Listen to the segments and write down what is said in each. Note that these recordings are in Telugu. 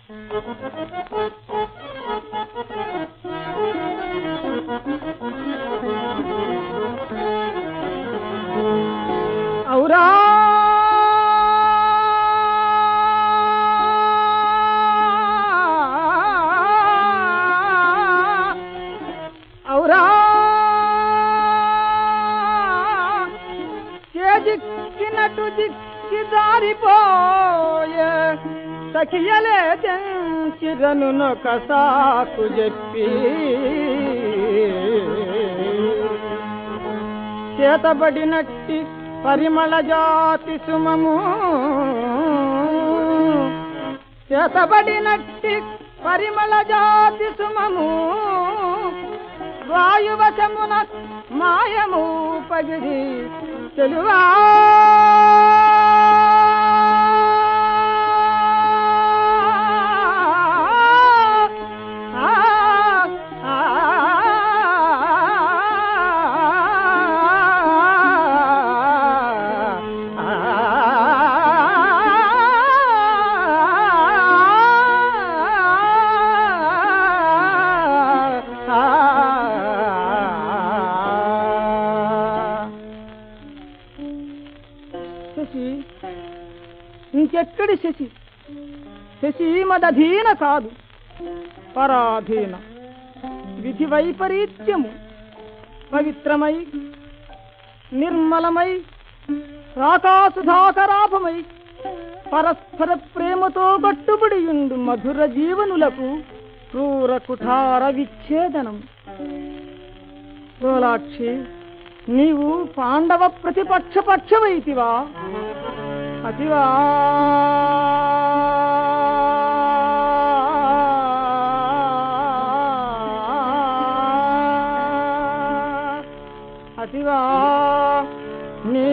ఔరా ఔరా చేజిక్కినట్టు దిక్కి జారిపోయే సఖియలే తెంచిరను నొక సాకు చెప్పి చేతబడినట్టి పరిమళ జాతి సుమము చేతబడినట్టి పరిమళ జాతి సుమము వాయువశమున మాయము పగిడి తెలువా శశి ఇంకెక్కడి శశి శశి మదధీన కాదు పరాధీన విధి వైపరీత్యము పవిత్రమై నిర్మలమై రాకాసుధాకరాభమై పరస్పర ప్రేమతో కట్టుబడియుండు మధుర జీవనులకు క్రూర కుఠార విచ్ఛేదనం లోలాక్షి నీవు పాండవ ప్రతిపక్ష పక్షమైతివా అతివా అతివా నీ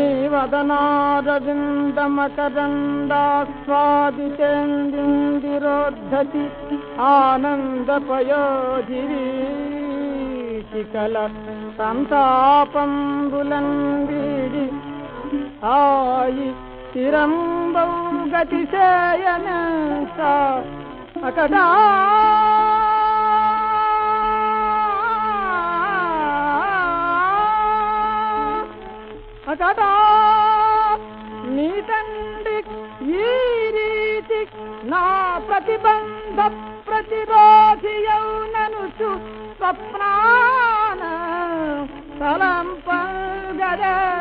వదనారవిందమకరందాస్వాదితేందిరోద్ధతి ఆనందపయోధికల సంతాపంబులంబీడి ఆయి స్థిరంబౌ గతిశయన అకటా అకటా నీ తండ్రి ఈ రీతి నా ప్రతిబంధ ప్రతిరోధి యౌనను స్వప్నాన తలంపగదే